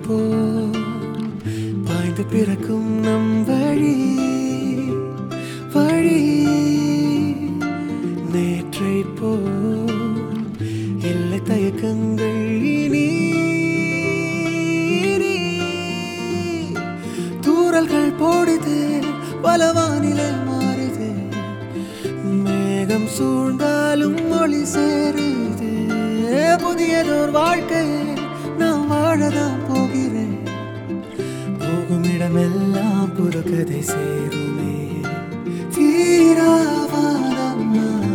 போ பாய்ந்து பிறக்கும் நம் வழி வழி நேற்றை போ இல்லை தயக்கங்கள் இனி இனி. தூறல்கள் போடுது பல வானிலை மாறுது மேகம் சூழ்ந்தாலும் மொழி சேருது புதியதோர் வாழ்க்கை நான் வாழதான் போகிறேன் போகும் இடமெல்லாம் புதுக்கதை சேருமே தீராவாதம்